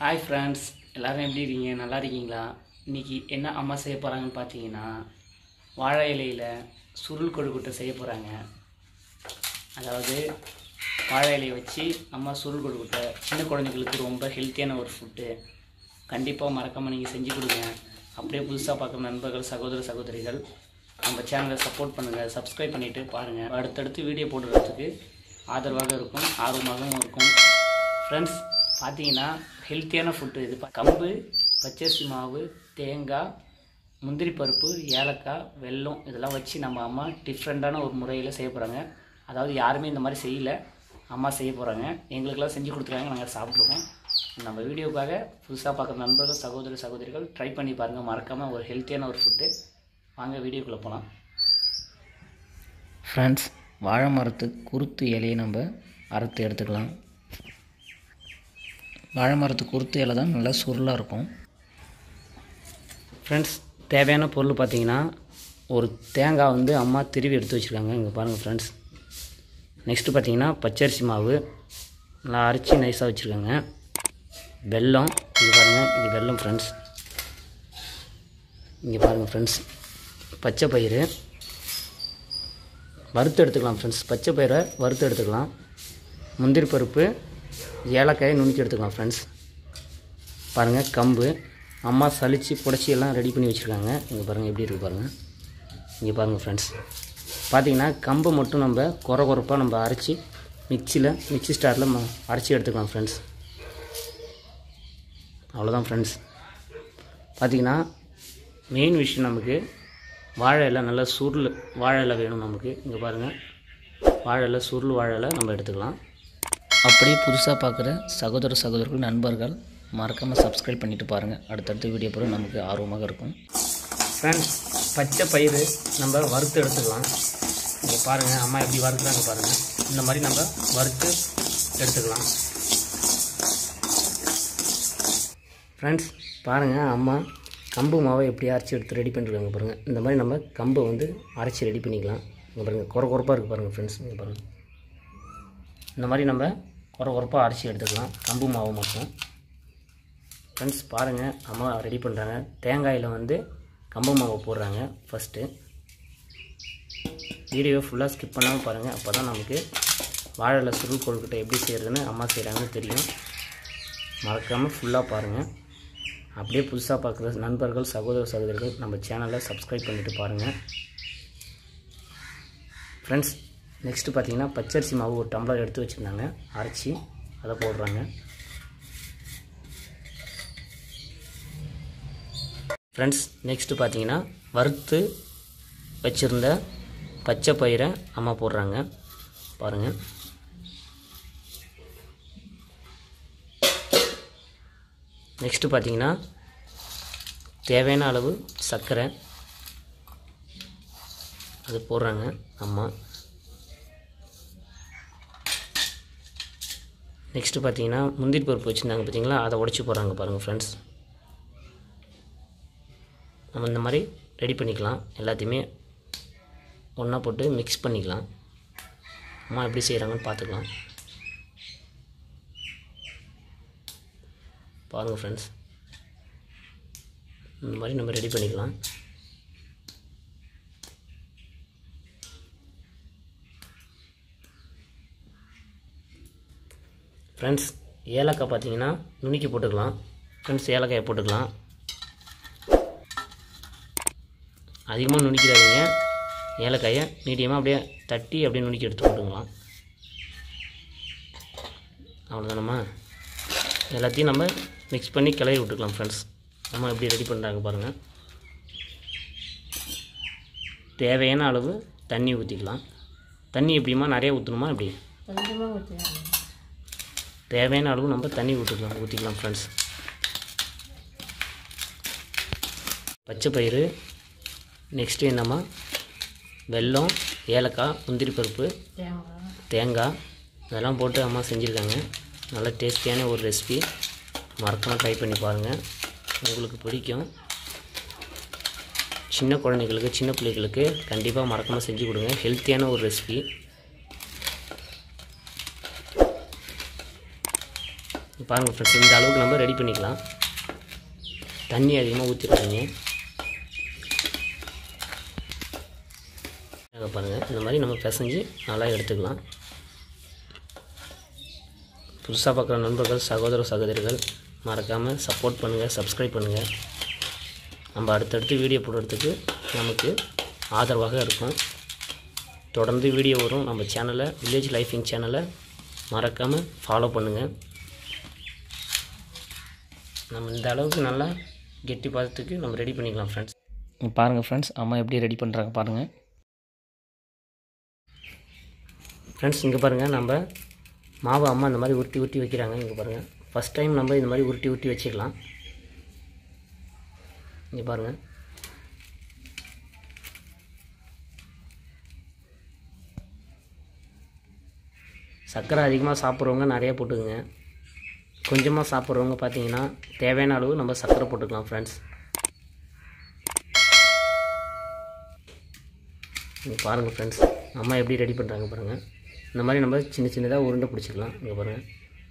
hi friends எல்லோரும் எப்படி இருக்கீங்க நல்லா இருக்கீங்களா இன்றைக்கி என்ன அம்மா செய்ய போகிறாங்கன்னு பார்த்தீங்கன்னா வாழை இலையில் சுருள் கொழுக்கட்டை செய்ய போகிறாங்க அதாவது வாழை இலையை வச்சு அம்மா சுருள் கொழுக்கட்டை சின்ன குழந்தைங்களுக்கு ரொம்ப ஹெல்த்தியான ஒரு ஃபுட்டு கண்டிப்பாக மறக்காமல் நீங்கள் செஞ்சு கொடுங்க அப்படியே புதுசாக பார்க்குற நண்பர்கள் சகோதர சகோதரிகள் நம்ம சேனலை சப்போர்ட் பண்ணுங்கள் சப்ஸ்கிரைப் பண்ணிவிட்டு பாருங்கள் அடுத்தடுத்து வீடியோ போடுறதுக்கு ஆதரவாக இருக்கும் ஆர்வமாகவும் இருக்கும் ஃப்ரெண்ட்ஸ் பார்த்தீங்கன்னா ஹெல்த்தியான ஃபுட்டு இது கம்பு பச்சரிசி மாவு தேங்காய் முந்திரி பருப்பு ஏலக்காய் வெல்லம் இதெல்லாம் வச்சு நம்ம அம்மா டிஃப்ரெண்ட்டான ஒரு முறையில் செய்ய போகிறாங்க அதாவது யாருமே இந்த மாதிரி செய்யல அம்மா செய்ய போகிறாங்க எங்களுக்கெல்லாம் செஞ்சு கொடுத்துருக்காங்க நாங்கள் சாப்பிட்ருக்கோம் நம்ம வீடியோக்காக புதுசாக பார்க்குற நண்பர்கள் சகோதர சகோதரிகள் ட்ரை பண்ணி பாருங்கள் மறக்காமல் ஒரு ஹெல்த்தியான ஒரு ஃபுட்டு வாங்க வீடியோக்குள்ளே போகலாம் ஃப்ரெண்ட்ஸ் வாழை மரத்து குருத்து இலையை நம்ம அறுத்து எடுத்துக்கலாம் வாழை மரத்து குருத்து இலை தான் நல்லா சுருளாக இருக்கும் ஃப்ரெண்ட்ஸ் தேவையான பொருள் பார்த்தீங்கன்னா ஒரு தேங்காய் வந்து அம்மா திருவி எடுத்து வச்சுருக்காங்க இங்கே பாருங்கள் ஃப்ரெண்ட்ஸ் நெக்ஸ்ட்டு பார்த்தீங்கன்னா பச்சரிசி மாவு நல்லா அரைச்சி நைஸாக வச்சுருக்காங்க வெல்லம் இங்கே பாருங்கள் இது வெல்லம் ஃப்ரெண்ட்ஸ் இங்கே பாருங்கள் ஃப்ரெண்ட்ஸ் பச்சை பயிறு வறுத்து எடுத்துக்கலாம் ஃப்ரெண்ட்ஸ் பச்சை பயிரை வறுத்து எடுத்துக்கலாம் முந்திரி பருப்பு ஏலக்காயை நுணுக்கி எடுத்துக்கலாம் ஃப்ரெண்ட்ஸ் பாருங்கள் கம்பு அம்மா சலித்து புடச்சி எல்லாம் ரெடி பண்ணி வச்சுருக்காங்க இங்கே பாருங்கள் எப்படி இருக்குது பாருங்கள் இங்கே பாருங்கள் ஃப்ரெண்ட்ஸ் பார்த்தீங்கன்னா கம்பு மட்டும் நம்ம குறை குறைப்பாக நம்ம அரைச்சி மிக்சியில் மிக்சி ஸ்டாரில் ம அரைச்சி எடுத்துக்கலாம் ஃப்ரெண்ட்ஸ் அவ்வளோதான் ஃப்ரெண்ட்ஸ் பார்த்தீங்கன்னா மெயின் விஷயம் நமக்கு வாழை இலை நல்லா சுருள் வாழை இலை வேணும் நமக்கு இங்கே பாருங்கள் வாழை இலை சுருள் வாழை இலை நம்ம எடுத்துக்கலாம் அப்படியே புதுசாக பார்க்குற சகோதர சகோதரர்கள் நண்பர்கள் மறக்காமல் சப்ஸ்கிரைப் பண்ணிவிட்டு பாருங்கள் அடுத்தடுத்த வீடியோ போட நமக்கு ஆர்வமாக இருக்கும் ஃப்ரெண்ட்ஸ் பச்சை பயிறு நம்ம வறுத்து எடுத்துக்கலாம் இங்கே பாருங்கள் அம்மா எப்படி வறுக்குறாங்க பாருங்கள் இந்த மாதிரி நம்ம வறுத்து எடுத்துக்கலாம் ஃப்ரெண்ட்ஸ் பாருங்கள் அம்மா கம்பு மாவை எப்படி அரைச்சி எடுத்து ரெடி பண்ணிருக்காங்க பாருங்கள் இந்த மாதிரி நம்ம கம்பை வந்து அரைச்சி ரெடி பண்ணிக்கலாம் இங்கே பாருங்கள் குறை குறைப்பாக இருக்குது பாருங்கள் ஃப்ரெண்ட்ஸ் இங்கே பாருங்கள் இந்த மாதிரி நம்ம குறை குறைப்பாக அரைச்சி எடுத்துக்கலாம் கம்பு மாவு மட்டும் ஃப்ரெண்ட்ஸ் பாருங்கள் அம்மா ரெடி பண்ணுறாங்க தேங்காயில் வந்து கம்பு மாவு போடுறாங்க ஃபஸ்ட்டு வீடியோ ஃபுல்லாக ஸ்கிப் பண்ணாமல் பாருங்கள் அப்போ தான் நமக்கு வாழலை சுருள் கொழுக்கட்டை எப்படி செய்கிறதுன்னு அம்மா செய்கிறாங்கன்னு தெரியும் மறக்காமல் ஃபுல்லாக பாருங்கள் அப்படியே புதுசாக பார்க்குற நண்பர்கள் சகோதர சகோதரிகள் நம்ம சேனலை சப்ஸ்கிரைப் பண்ணிவிட்டு பாருங்கள் ஃப்ரெண்ட்ஸ் நெக்ஸ்ட்டு பார்த்தீங்கன்னா பச்சரிசி மாவு ஒரு டம்ளர் எடுத்து வச்சுருந்தாங்க அரைச்சி அதை போடுறாங்க ஃப்ரெண்ட்ஸ் நெக்ஸ்ட்டு பார்த்தீங்கன்னா வறுத்து வச்சுருந்த பச்சை பயிரை அம்மா போடுறாங்க பாருங்கள் நெக்ஸ்ட்டு பார்த்தீங்கன்னா தேவையான அளவு சர்க்கரை அது போடுறாங்க அம்மா நெக்ஸ்ட்டு பார்த்தீங்கன்னா முந்திரி பருப்பு வச்சுருந்தாங்க பார்த்தீங்களா அதை உடச்சி போடுறாங்க பாருங்கள் ஃப்ரெண்ட்ஸ் நம்ம இந்த மாதிரி ரெடி பண்ணிக்கலாம் எல்லாத்தையுமே ஒன்றா போட்டு மிக்ஸ் பண்ணிக்கலாம் அம்மா எப்படி செய்கிறாங்கன்னு பார்த்துக்கலாம் பாருங்கள் ஃப்ரெண்ட்ஸ் இந்த மாதிரி நம்ம ரெடி பண்ணிக்கலாம் ஃப்ரெண்ட்ஸ் ஏலக்காய் பார்த்தீங்கன்னா நுணுக்கி போட்டுக்கலாம் ஃப்ரெண்ட்ஸ் ஏலக்காயை போட்டுக்கலாம் அதிகமாக நுணுக்கிறாதீங்க ஏலக்காயை மீடியமாக அப்படியே தட்டி அப்படியே நுணுக்கி எடுத்து போட்டுக்கலாம் அவ்வளோதானம்மா எல்லாத்தையும் நம்ம மிக்ஸ் பண்ணி கிளறி விட்டுக்கலாம் ஃப்ரெண்ட்ஸ் நம்ம எப்படி ரெடி பண்ணுறாங்க பாருங்கள் தேவையான அளவு தண்ணி ஊற்றிக்கலாம் தண்ணி எப்படிமா நிறைய ஊற்றணுமா எப்படி கொஞ்சமாக ஊற்றினாங்க தேவையான அளவு நம்ம தண்ணி ஊற்றிக்கலாம் ஊற்றிக்கலாம் ஃப்ரெண்ட்ஸ் பச்சை பயிறு நெக்ஸ்ட்டு என்னம்மா வெல்லம் ஏலக்காய் முந்திரி பருப்பு தேங்காய் தேங்காய் இதெல்லாம் போட்டு அம்மா செஞ்சுருக்காங்க நல்ல டேஸ்டியான ஒரு ரெசிபி மறக்காமல் ட்ரை பண்ணி பாருங்கள் உங்களுக்கு பிடிக்கும் சின்ன குழந்தைங்களுக்கு சின்ன பிள்ளைகளுக்கு கண்டிப்பாக மறக்காமல் செஞ்சு கொடுங்க ஹெல்த்தியான ஒரு ரெசிபி பாருங்கள் ஃப்ரெண்ட்ஸ் இந்த அளவுக்கு நம்ம ரெடி பண்ணிக்கலாம் தண்ணி அதிகமாக ஊற்றிடாதீங்க அங்கே பாருங்கள் இந்த மாதிரி நம்ம பிசைஞ்சு நல்லா எடுத்துக்கலாம் புதுசாக பார்க்குற நண்பர்கள் சகோதர சகோதரிகள் மறக்காமல் சப்போர்ட் பண்ணுங்கள் சப்ஸ்கிரைப் பண்ணுங்கள் நம்ம அடுத்தடுத்து வீடியோ போடுறதுக்கு நமக்கு ஆதரவாக இருக்கும் தொடர்ந்து வீடியோ வரும் நம்ம சேனலை வில்லேஜ் லைஃபிங் சேனலை மறக்காமல் ஃபாலோ பண்ணுங்கள் நம்ம இந்த அளவுக்கு நல்லா கெட்டி பார்த்துக்கு நம்ம ரெடி பண்ணிக்கலாம் ஃப்ரெண்ட்ஸ் பாருங்கள் ஃப்ரெண்ட்ஸ் அம்மா எப்படி ரெடி பண்ணுறாங்க பாருங்கள் ஃப்ரெண்ட்ஸ் இங்கே பாருங்கள் நம்ம மாவு அம்மா இந்த மாதிரி உருட்டி உருட்டி வைக்கிறாங்க இங்கே பாருங்கள் ஃபஸ்ட் டைம் நம்ம இந்த மாதிரி உருட்டி உருட்டி வச்சுக்கலாம் இங்கே பாருங்கள் சர்க்கரை அதிகமாக சாப்பிட்றவங்க நிறைய போட்டுக்குங்க கொஞ்சமாக சாப்பிட்றவங்க பார்த்தீங்கன்னா தேவையான அளவு நம்ம சர்க்கரை போட்டுக்கலாம் ஃப்ரெண்ட்ஸ் இங்கே பாருங்கள் ஃப்ரெண்ட்ஸ் அம்மா எப்படி ரெடி பண்ணுறாங்க பாருங்கள் இந்த மாதிரி நம்ம சின்ன சின்னதாக உருண்டை பிடிச்சிக்கலாம் இங்கே பாருங்கள்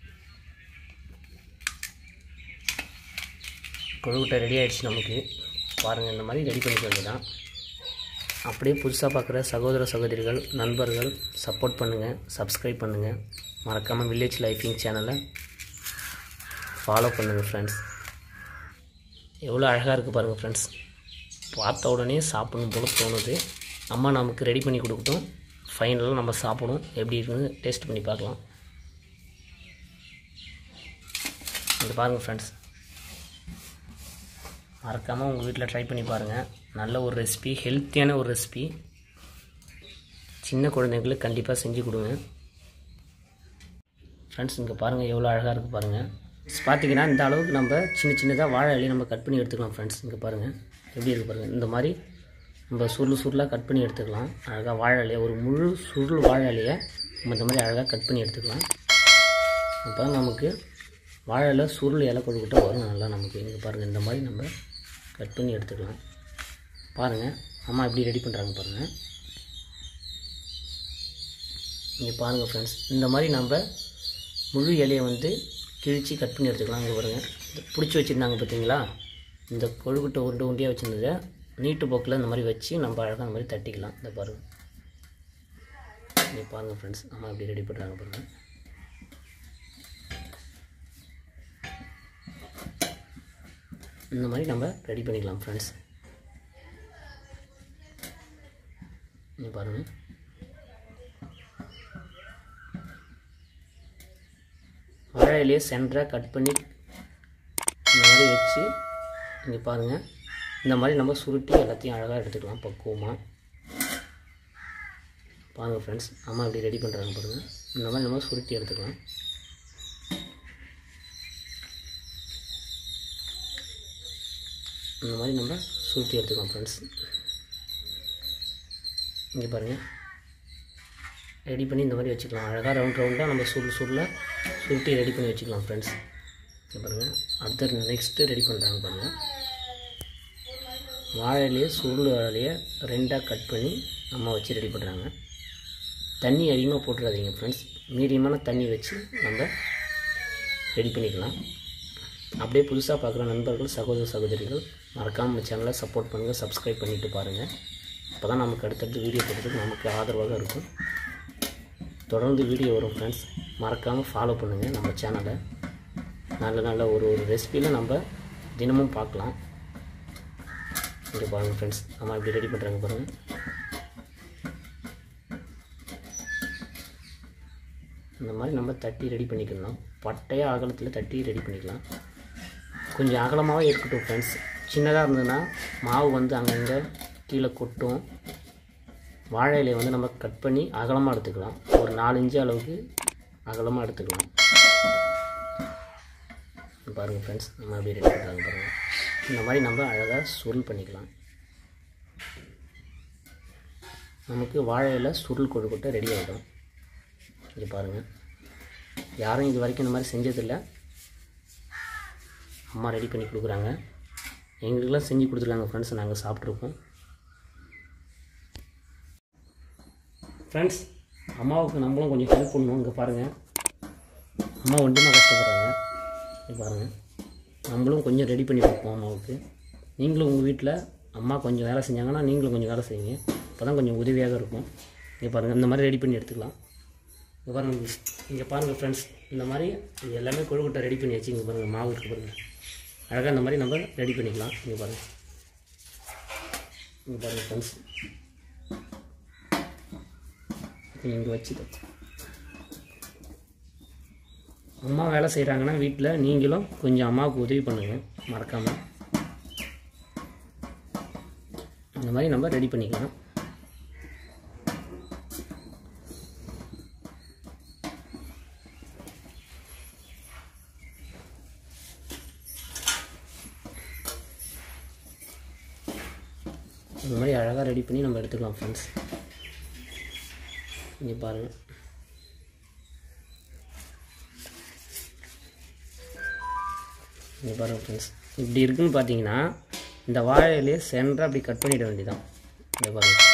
கொழுக்கட்டை ரெடி ஆகிடுச்சு நமக்கு பாருங்கள் இந்த மாதிரி ரெடி பண்ணிக்க வேண்டியதான் அப்படியே புதுசாக பார்க்குற சகோதர சகோதரிகள் நண்பர்கள் சப்போர்ட் பண்ணுங்கள் சப்ஸ்கிரைப் பண்ணுங்கள் மறக்காமல் வில்லேஜ் லைஃபிங் சேனலை ஃபாலோ பண்ணுங்கள் ஃப்ரெண்ட்ஸ் எவ்வளோ அழகாக இருக்குது பாருங்கள் ஃப்ரெண்ட்ஸ் பார்த்த உடனே சாப்பிடணும் போல தோணுது அம்மா நமக்கு ரெடி பண்ணி கொடுக்கட்டும் ஃபைனலாக நம்ம சாப்பிடும் எப்படி இருக்குன்னு டேஸ்ட் பண்ணி பார்க்கலாம் இது பாருங்கள் ஃப்ரெண்ட்ஸ் மறக்காமல் உங்கள் வீட்டில் ட்ரை பண்ணி பாருங்கள் நல்ல ஒரு ரெசிபி ஹெல்த்தியான ஒரு ரெசிபி சின்ன குழந்தைங்களுக்கு கண்டிப்பாக செஞ்சு கொடுங்க ஃப்ரெண்ட்ஸ் இங்கே பாருங்கள் எவ்வளோ அழகாக இருக்குது பாருங்கள் பார்த்தீங்கன்னா இந்த அளவுக்கு நம்ம சின்ன சின்னதாக வாழை இலையை நம்ம கட் பண்ணி எடுத்துக்கலாம் ஃப்ரெண்ட்ஸ் இங்கே பாருங்கள் எப்படி இருக்குது பாருங்கள் இந்த மாதிரி நம்ம சுருள் சுருளாக கட் பண்ணி எடுத்துக்கலாம் அழகாக வாழை இலையை ஒரு முழு சுருள் வாழை இலையை நம்ம இந்த மாதிரி அழகாக கட் பண்ணி எடுத்துக்கலாம் அப்போ நமக்கு வாழை இலை சுருள் இலை கொடுக்கிட்ட வரும் நல்லா நமக்கு இங்கே பாருங்கள் இந்த மாதிரி நம்ம கட் பண்ணி எடுத்துக்கலாம் பாருங்கள் அம்மா எப்படி ரெடி பண்ணுறாங்க பாருங்கள் இங்கே பாருங்கள் ஃப்ரெண்ட்ஸ் இந்த மாதிரி நம்ம முழு இலையை வந்து கிழித்து கட் பண்ணி எடுத்துக்கலாம் இங்கே பாருங்கள் இந்த பிடிச்சி வச்சுருந்தாங்க பார்த்தீங்களா இந்த கொழுக்கட்டை உருண்டை உண்டியாக வச்சுருந்ததை நீட்டு போக்கில் இந்த மாதிரி வச்சு நம்ம அழகாக இந்த மாதிரி தட்டிக்கலாம் இந்த பாருங்கள் இங்கே பாருங்கள் ஃப்ரெண்ட்ஸ் அம்மா எப்படி ரெடி பண்ணுறாங்க பாருங்கள் இந்த மாதிரி நம்ம ரெடி பண்ணிக்கலாம் ஃப்ரெண்ட்ஸ் இங்கே பாருங்கள் வாழை இலையை சென்டராக கட் பண்ணி இந்த மாதிரி வச்சு இங்கே பாருங்கள் இந்த மாதிரி நம்ம சுருட்டி எல்லாத்தையும் அழகாக எடுத்துக்கலாம் பக்குவமாக பாருங்கள் ஃப்ரெண்ட்ஸ் அம்மா எப்படி ரெடி பண்ணுறாங்க பாருங்கள் இந்த மாதிரி நம்ம சுருட்டி எடுத்துக்கலாம் இந்த மாதிரி நம்ம சுருட்டி எடுத்துக்கலாம் ஃப்ரெண்ட்ஸ் இங்கே பாருங்கள் ரெடி பண்ணி இந்த மாதிரி வச்சுக்கலாம் அழகாக ரவுண்ட் ரவுண்டாக நம்ம சுருள் சுருளாக சுருட்டி ரெடி பண்ணி வச்சுக்கலாம் ஃப்ரெண்ட்ஸ் இங்கே பாருங்கள் அடுத்த நெக்ஸ்ட்டு ரெடி பண்ணுறாங்க பாருங்கள் வாழையிலேயே சுருள் வாழையிலேயே ரெண்டாக கட் பண்ணி அம்மா வச்சு ரெடி பண்ணுறாங்க தண்ணி அதிகமாக போட்டுறாதீங்க ஃப்ரெண்ட்ஸ் மீடியமான தண்ணி வச்சு நம்ம ரெடி பண்ணிக்கலாம் அப்படியே புதுசாக பார்க்குற நண்பர்கள் சகோதர சகோதரிகள் மறக்காமல் நம்ம சேனலை சப்போர்ட் பண்ணுங்கள் சப்ஸ்கிரைப் பண்ணிவிட்டு பாருங்கள் அப்போ தான் நமக்கு அடுத்தடுத்து வீடியோ போடுறதுக்கு நமக்கு ஆதரவாக இருக்கும் தொடர்ந்து வீடியோ வரும் ஃப்ரெண்ட்ஸ் மறக்காமல் ஃபாலோ பண்ணுங்கள் நம்ம சேனலை நல்ல நல்ல ஒரு ஒரு ரெசிபியில் நம்ம தினமும் பார்க்கலாம் இங்கே பாருங்கள் ஃப்ரெண்ட்ஸ் நம்ம இப்படி ரெடி பண்ணுறாங்க பாருங்கள் இந்த மாதிரி நம்ம தட்டி ரெடி பண்ணிக்கலாம் பட்டையாக அகலத்தில் தட்டி ரெடி பண்ணிக்கலாம் கொஞ்சம் அகலமாகவே இருக்கட்டும் ஃப்ரெண்ட்ஸ் சின்னதாக இருந்ததுன்னா மாவு வந்து அங்கங்கே கீழே கொட்டும் வாழை இலையை வந்து நம்ம கட் பண்ணி அகலமாக எடுத்துக்கலாம் ஒரு நாலு இன்ச்சு அளவுக்கு அகலமாக எடுத்துக்கலாம் பாருங்கள் ஃப்ரெண்ட்ஸ் நம்ம அப்படியே ரெடி பண்ணுறாங்க பாருங்கள் இந்த மாதிரி நம்ம அழகாக சுருள் பண்ணிக்கலாம் நமக்கு வாழை இலை சுருள் கொழுக்கட்டை ரெடி ஆகிடும் இங்கே பாருங்கள் யாரும் இது வரைக்கும் இந்த மாதிரி செஞ்சதில்லை அம்மா ரெடி பண்ணி கொடுக்குறாங்க எங்களுக்கெல்லாம் செஞ்சு கொடுத்துருக்காங்க ஃப்ரெண்ட்ஸ் நாங்கள் சாப்பிட்ருக்கோம் ஃப்ரெண்ட்ஸ் அம்மாவுக்கு நம்மளும் கொஞ்சம் ஹெல்ப் பண்ணணும் இங்கே பாருங்கள் அம்மா ஒன்றுமே கஷ்டப்படுறாங்க இது பாருங்கள் நம்மளும் கொஞ்சம் ரெடி பண்ணி கொடுப்போம் அம்மாவுக்கு நீங்களும் உங்கள் வீட்டில் அம்மா கொஞ்சம் வேலை செஞ்சாங்கன்னா நீங்களும் கொஞ்சம் வேலை செய்யுங்க அப்போ தான் கொஞ்சம் உதவியாக இருக்கும் இங்கே பாருங்கள் இந்த மாதிரி ரெடி பண்ணி எடுத்துக்கலாம் இங்கே பாருங்கள் இங்கே பாருங்கள் ஃப்ரெண்ட்ஸ் இந்த மாதிரி இது எல்லாமே கொழுக்கட்டை ரெடி பண்ணி வச்சு இங்கே பாருங்கள் மாவு இருக்குது பாருங்கள் அழகாக இந்த மாதிரி நம்ம ரெடி பண்ணிக்கலாம் இங்கே பாருங்கள் இங்கே பாருங்கள் ஃப்ரெண்ட்ஸ் இங்கே வச்சு அம்மா வேலை செய்கிறாங்கன்னா வீட்டில் நீங்களும் கொஞ்சம் அம்மாவுக்கு உதவி பண்ணுங்கள் மறக்காமல் இந்த மாதிரி நம்ம ரெடி பண்ணிக்கலாம் இந்த மாதிரி அழகாக ரெடி பண்ணி நம்ம எடுத்துக்கலாம் ஃப்ரெண்ட்ஸ் இங்கே பாருங்கள் இங்கே பாருங்கள் ஃப்ரெண்ட்ஸ் இப்படி இருக்குன்னு பார்த்தீங்கன்னா இந்த வாழையிலே சென்டராக அப்படி கட் பண்ணிட வேண்டியதான் இங்கே பாருங்கள்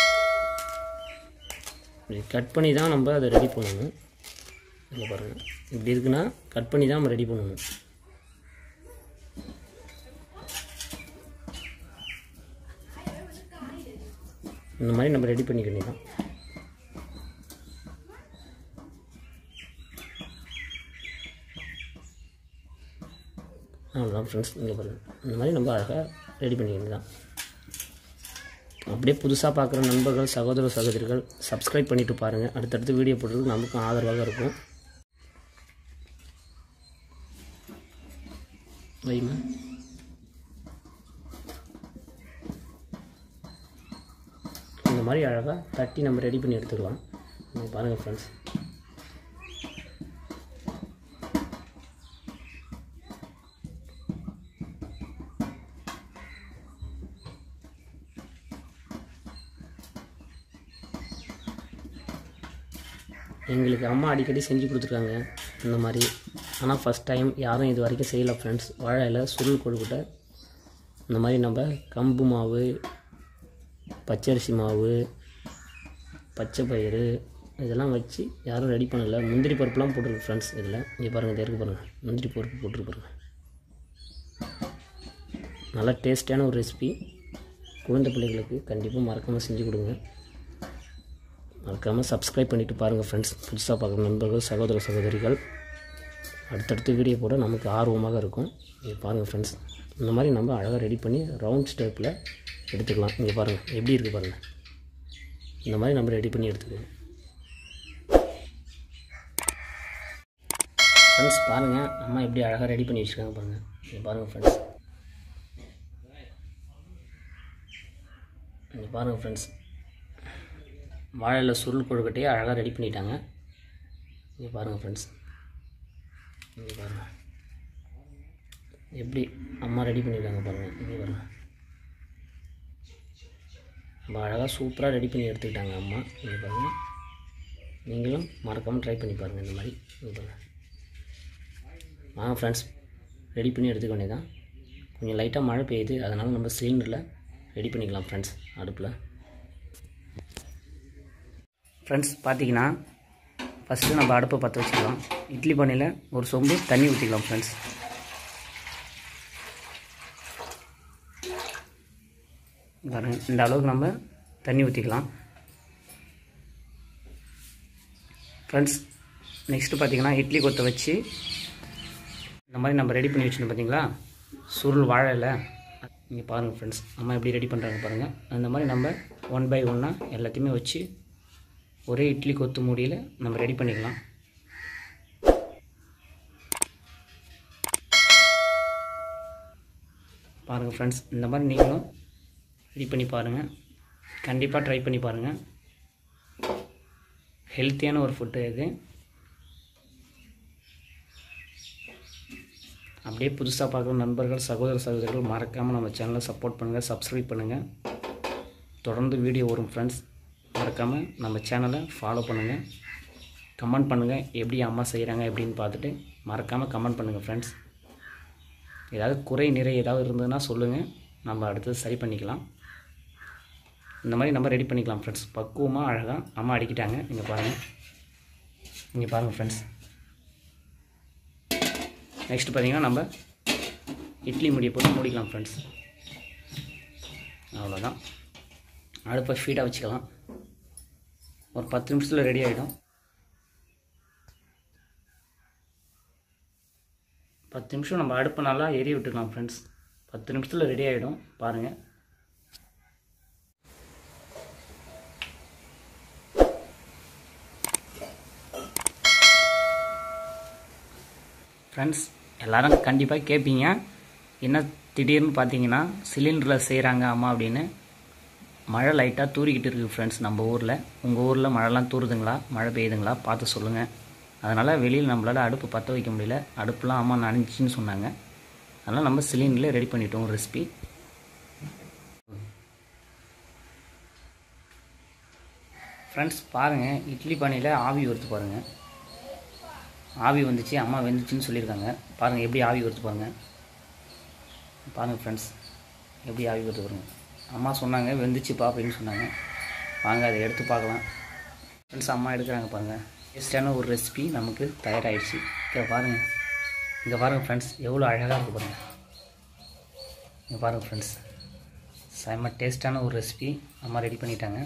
இப்படி கட் பண்ணி தான் நம்ம அதை ரெடி பண்ணணும் இங்கே பாருங்கள் இப்படி இருக்குன்னா கட் பண்ணி தான் நம்ம ரெடி பண்ணணும் இந்த மாதிரி நம்ம ரெடி பண்ணிக்க வேண்டியதான் அவ்வளோதான் ஃப்ரெண்ட்ஸ் இங்கே பாருங்கள் இந்த மாதிரி நம்ம அழகாக ரெடி பண்ணிக்க வேண்டியதான் அப்படியே புதுசாக பார்க்குற நண்பர்கள் சகோதர சகோதரிகள் சப்ஸ்கிரைப் பண்ணிவிட்டு பாருங்கள் அடுத்தடுத்து வீடியோ போடுறதுக்கு நமக்கும் ஆதரவாக இருக்கும் வைமா இந்த மாதிரி அழகாக தட்டி நம்ம ரெடி பண்ணி எடுத்துக்கலாம் நீங்கள் பாருங்கள் ஃப்ரெண்ட்ஸ் எங்களுக்கு அம்மா அடிக்கடி செஞ்சு கொடுத்துருக்காங்க இந்த மாதிரி ஆனால் ஃபஸ்ட் டைம் யாரும் இது வரைக்கும் செய்யலை ஃப்ரெண்ட்ஸ் வாழை இலை சுருள் கொழுக்கட்டை இந்த மாதிரி நம்ம கம்பு மாவு பச்சரிசி மாவு பச்சை பயிறு இதெல்லாம் வச்சு யாரும் ரெடி பண்ணலை முந்திரி பருப்புலாம் போட்டிருக்கு ஃப்ரெண்ட்ஸ் இதில் இங்கே பாருங்கள் இதை இருக்கு பாருங்கள் முந்திரி பருப்பு போட்டிருக்கு பாருங்கள் நல்லா டேஸ்டியான ஒரு ரெசிபி குழந்தை பிள்ளைகளுக்கு கண்டிப்பாக மறக்காமல் செஞ்சு கொடுங்க மறக்காமல் சப்ஸ்கிரைப் பண்ணிவிட்டு பாருங்கள் ஃப்ரெண்ட்ஸ் புதுசாக பார்க்குற நண்பர்கள் சகோதர சகோதரிகள் அடுத்தடுத்து வீடியோ போட நமக்கு ஆர்வமாக இருக்கும் இங்கே பாருங்கள் ஃப்ரெண்ட்ஸ் இந்த மாதிரி நம்ம அழகாக ரெடி பண்ணி ரவுண்ட் ஸ்டேப்பில் எடுத்துக்கலாம் இங்கே பாருங்கள் எப்படி இருக்குது பாருங்கள் இந்த மாதிரி நம்ம ரெடி பண்ணி எடுத்துக்கலாம் ஃப்ரெண்ட்ஸ் பாருங்கள் அம்மா எப்படி அழகாக ரெடி பண்ணி வச்சுருக்காங்க பாருங்கள் இங்கே பாருங்கள் ஃப்ரெண்ட்ஸ் இங்கே பாருங்கள் ஃப்ரெண்ட்ஸ் வாழையில் சுருள் கொழுக்கட்டையை அழகாக ரெடி பண்ணிட்டாங்க இங்கே பாருங்கள் ஃப்ரெண்ட்ஸ் இங்கே பாருங்கள் எப்படி அம்மா ரெடி பண்ணியிருக்காங்க பாருங்கள் இங்கே பாருங்கள் நம்ம அழகாக சூப்பராக ரெடி பண்ணி எடுத்துக்கிட்டாங்க அம்மா இங்கே பாருங்கள் நீங்களும் மறக்காமல் ட்ரை பண்ணி பாருங்கள் இந்த மாதிரி இங்கே பாருங்கள் வாங்க ஃப்ரெண்ட்ஸ் ரெடி பண்ணி எடுத்துக்க வேண்டியதான் கொஞ்சம் லைட்டாக மழை பெய்யுது அதனால் நம்ம சிலிண்டரில் ரெடி பண்ணிக்கலாம் ஃப்ரெண்ட்ஸ் அடுப்பில் ஃப்ரெண்ட்ஸ் பார்த்தீங்கன்னா ஃபஸ்ட்டு நம்ம அடுப்பை பற்ற வச்சுக்கலாம் இட்லி பானையில் ஒரு சொம்பு தண்ணி ஊற்றிக்கலாம் ஃப்ரெண்ட்ஸ் பாருங்க இந்த அளவுக்கு நம்ம தண்ணி ஊற்றிக்கலாம் ஃப்ரெண்ட்ஸ் நெக்ஸ்ட்டு பார்த்தீங்கன்னா இட்லி கொத்தை வச்சு இந்த மாதிரி நம்ம ரெடி பண்ணி வச்சுருந்தோம் பார்த்தீங்களா சுருள் வாழை இலை இங்கே பாருங்கள் ஃப்ரெண்ட்ஸ் அம்மா எப்படி ரெடி பண்ணுறாங்க பாருங்கள் அந்த மாதிரி நம்ம ஒன் பை ஒன்னாக எல்லாத்தையுமே வச்சு ஒரே இட்லி கொத்து மூடியில் நம்ம ரெடி பண்ணிக்கலாம் பாருங்கள் ஃப்ரெண்ட்ஸ் இந்த மாதிரி நீங்களும் ரெடி பண்ணி பாருங்கள் கண்டிப்பாக ட்ரை பண்ணி பாருங்கள் ஹெல்த்தியான ஒரு ஃபுட்டு இது அப்படியே புதுசாக பார்க்குற நண்பர்கள் சகோதர சகோதரிகள் மறக்காமல் நம்ம சேனலை சப்போர்ட் பண்ணுங்கள் சப்ஸ்கிரைப் பண்ணுங்கள் தொடர்ந்து வீடியோ வரும் ஃப்ரெண்ட்ஸ் மறக்காமல் நம்ம சேனலை ஃபாலோ பண்ணுங்கள் கமெண்ட் பண்ணுங்கள் எப்படி அம்மா செய்கிறாங்க எப்படின்னு பார்த்துட்டு மறக்காமல் கமெண்ட் பண்ணுங்கள் ஃப்ரெண்ட்ஸ் ஏதாவது குறை நிறை ஏதாவது இருந்ததுன்னா சொல்லுங்கள் நம்ம அடுத்தது சரி பண்ணிக்கலாம் இந்த மாதிரி நம்ம ரெடி பண்ணிக்கலாம் ஃப்ரெண்ட்ஸ் பக்குவமாக அழகாக அம்மா அடிக்கிட்டாங்க இங்கே பாருங்கள் இங்கே பாருங்கள் ஃப்ரெண்ட்ஸ் நெக்ஸ்ட் பார்த்தீங்கன்னா நம்ம இட்லி முடியை போட்டு மூடிக்கலாம் ஃப்ரெண்ட்ஸ் அவ்வளோதான் அடுப்பை ஸ்பீடாக வச்சுக்கலாம் ஒரு பத்து நிமிஷத்தில் ரெடி ஆகிடும் பத்து நிமிஷம் நம்ம அடுப்பை நல்லா எரிய விட்டுக்கலாம் ஃப்ரெண்ட்ஸ் பத்து நிமிஷத்தில் ரெடி ஆகிடும் பாருங்கள் ஃப்ரெண்ட்ஸ் எல்லாரும் கண்டிப்பாக கேட்பீங்க என்ன திடீர்னு பார்த்தீங்கன்னா சிலிண்டரில் செய்கிறாங்க அம்மா அப்படின்னு மழை லைட்டாக தூறிக்கிட்டு இருக்குது ஃப்ரெண்ட்ஸ் நம்ம ஊரில் உங்கள் ஊரில் மழைலாம் தூறுதுங்களா மழை பெய்யுதுங்களா பார்த்து சொல்லுங்கள் அதனால் வெளியில் நம்மளால் அடுப்பு பற்ற வைக்க முடியல அடுப்புலாம் அம்மா நனைஞ்சின்னு சொன்னாங்க அதனால் நம்ம சிலிண்டரில் ரெடி பண்ணிட்டோம் ரெசிபி ஃப்ரெண்ட்ஸ் பாருங்கள் இட்லி பானையில் ஆவி வருது பாருங்கள் ஆவி வந்துச்சு அம்மா வெந்துச்சுன்னு சொல்லியிருக்காங்க பாருங்கள் எப்படி ஆவி வருது பாருங்கள் பாருங்கள் ஃப்ரெண்ட்ஸ் எப்படி ஆவி வருது பாருங்கள் அம்மா சொன்னாங்க வெந்துச்சுப்பா அப்படின்னு சொன்னாங்க வாங்க அதை எடுத்து பார்க்கலாம் ஃப்ரெண்ட்ஸ் அம்மா எடுக்கிறாங்க பாருங்கள் டேஸ்டான ஒரு ரெசிபி நமக்கு தயாராகிடுச்சு இங்கே பாருங்கள் இங்கே பாருங்கள் ஃப்ரெண்ட்ஸ் எவ்வளோ அழகாக இருக்குது பாருங்கள் இங்கே பாருங்கள் ஃப்ரெண்ட்ஸ் செம்ம டேஸ்டான ஒரு ரெசிபி அம்மா ரெடி பண்ணிட்டாங்க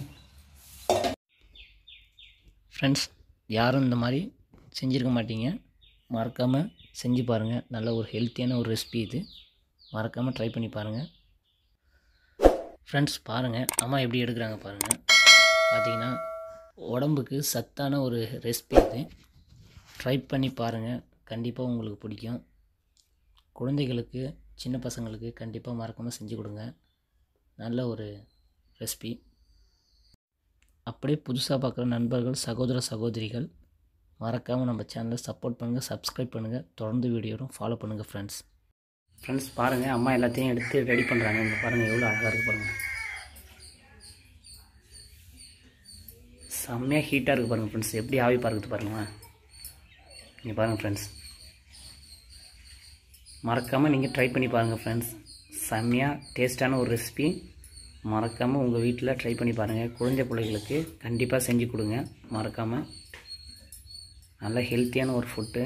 ஃப்ரெண்ட்ஸ் யாரும் இந்த மாதிரி செஞ்சுருக்க மாட்டீங்க மறக்காமல் செஞ்சு பாருங்கள் நல்ல ஒரு ஹெல்த்தியான ஒரு ரெசிபி இது மறக்காமல் ட்ரை பண்ணி பாருங்கள் ஃப்ரெண்ட்ஸ் பாருங்கள் அம்மா எப்படி எடுக்கிறாங்க பாருங்கள் பார்த்தீங்கன்னா உடம்புக்கு சத்தான ஒரு ரெசிபி இது ட்ரை பண்ணி பாருங்கள் கண்டிப்பாக உங்களுக்கு பிடிக்கும் குழந்தைகளுக்கு சின்ன பசங்களுக்கு கண்டிப்பாக மறக்காமல் செஞ்சு கொடுங்க நல்ல ஒரு ரெசிபி அப்படியே புதுசாக பார்க்குற நண்பர்கள் சகோதர சகோதரிகள் மறக்காமல் நம்ம சேனலை சப்போர்ட் பண்ணுங்கள் சப்ஸ்கிரைப் பண்ணுங்கள் தொடர்ந்து வீடியோவும் ஃபாலோ பண்ணுங்கள் ஃப்ரெண்ட்ஸ் ஃப்ரெண்ட்ஸ் பாருங்கள் அம்மா எல்லாத்தையும் எடுத்து ரெடி பண்ணுறாங்க இங்கே பாருங்கள் எவ்வளோ அழகாக இருக்குது பாருங்கள் செம்மையாக ஹீட்டாக இருக்குது பாருங்கள் ஃப்ரெண்ட்ஸ் எப்படி ஆவி பார்க்குது பாருங்களேன் இங்கே பாருங்கள் ஃப்ரெண்ட்ஸ் மறக்காமல் நீங்கள் ட்ரை பண்ணி பாருங்கள் ஃப்ரெண்ட்ஸ் செம்மையாக டேஸ்டான ஒரு ரெசிபி மறக்காமல் உங்கள் வீட்டில் ட்ரை பண்ணி பாருங்கள் குழந்தை பிள்ளைகளுக்கு கண்டிப்பாக செஞ்சு கொடுங்க மறக்காமல் நல்ல ஹெல்த்தியான ஒரு ஃபுட்டு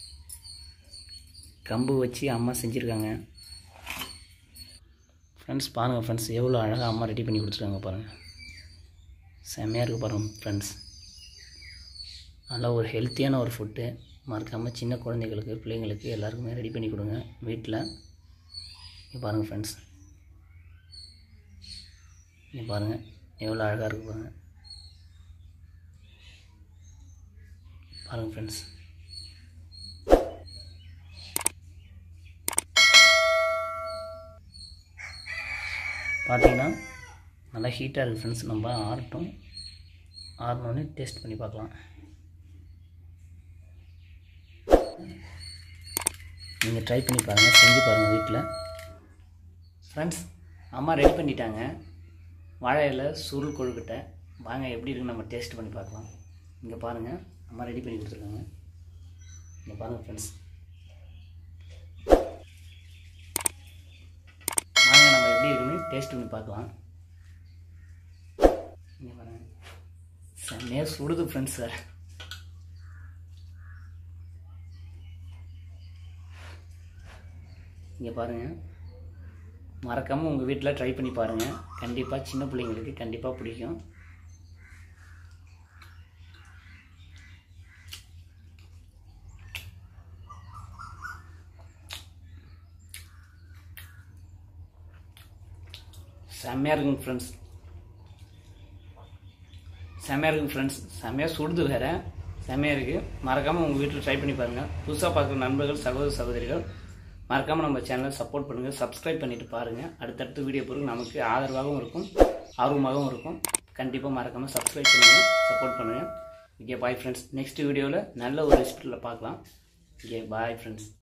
கம்பு வச்சு அம்மா செஞ்சுருக்காங்க ஃப்ரெண்ட்ஸ் பாருங்கள் ஃப்ரெண்ட்ஸ் எவ்வளோ அழகாக அம்மா ரெடி பண்ணி கொடுத்துருக்காங்க பாருங்கள் செம்மையாக இருக்குது பாருங்கள் ஃப்ரெண்ட்ஸ் நல்ல ஒரு ஹெல்த்தியான ஒரு ஃபுட்டு மறக்காமல் சின்ன குழந்தைகளுக்கு பிள்ளைங்களுக்கு எல்லாருக்குமே ரெடி பண்ணி கொடுங்க வீட்டில் இங்கே பாருங்கள் ஃப்ரெண்ட்ஸ் இங்கே பாருங்கள் எவ்வளோ அழகாக இருக்குது பாருங்கள் பாருங்கள் ஃப்ரெண்ட்ஸ் பார்த்தீங்கன்னா நல்லா ஹீட்டாக இருக்குது ஃப்ரெண்ட்ஸ் நம்ம ஆறட்டும் ஆறினோடனே டேஸ்ட் பண்ணி பார்க்கலாம் நீங்கள் ட்ரை பண்ணி பாருங்கள் செஞ்சு பாருங்கள் வீட்டில் ஃப்ரெண்ட்ஸ் அம்மா ரெடி பண்ணிட்டாங்க வாழை இலை சுருள் கொழுக்கட்டை வாங்க எப்படி இருக்குன்னு நம்ம டேஸ்ட் பண்ணி பார்க்கலாம் இங்கே பாருங்கள் அம்மா ரெடி பண்ணி கொடுத்துருக்காங்க இங்கே பாருங்கள் ஃப்ரெண்ட்ஸ் வாங்க நம்ம எப்படி இருக்குன்னு டேஸ்ட் பண்ணி பார்க்கலாம் இங்கே பாருங்கள் செம்மையாக சுடுது ஃப்ரெண்ட்ஸ் சார் இங்கே பாருங்கள் மறக்காமல் உங்கள் வீட்டில் ட்ரை பண்ணி பாருங்கள் கண்டிப்பாக சின்ன பிள்ளைங்களுக்கு கண்டிப்பாக பிடிக்கும் செம்மையாக இருக்குங்க ஃப்ரெண்ட்ஸ் செம்மையாக இருக்குங்க ஃப்ரெண்ட்ஸ் செம்மையாக சுடுது வேறு செம்மையாக இருக்குது மறக்காமல் உங்கள் வீட்டில் ட்ரை பண்ணி பாருங்கள் புதுசாக பார்க்குற நண்பர்கள் சகோதர சகோதரிகள் மறக்காமல் நம்ம சேனலை சப்போர்ட் பண்ணுங்கள் சப்ஸ்கிரைப் பண்ணிட்டு பாருங்கள் அடுத்தடுத்த வீடியோ பொருள் நமக்கு ஆதரவாகவும் இருக்கும் ஆர்வமாகவும் இருக்கும் கண்டிப்பாக மறக்காமல் சப்ஸ்கிரைப் பண்ணுங்கள் சப்போர்ட் பண்ணுங்கள் ஓகே பாய் ஃப்ரெண்ட்ஸ் நெக்ஸ்ட் வீடியோவில் நல்ல ஒரு ரெசிபியில் பார்க்கலாம் ஓகே பாய் ஃப்ரெண்ட்ஸ்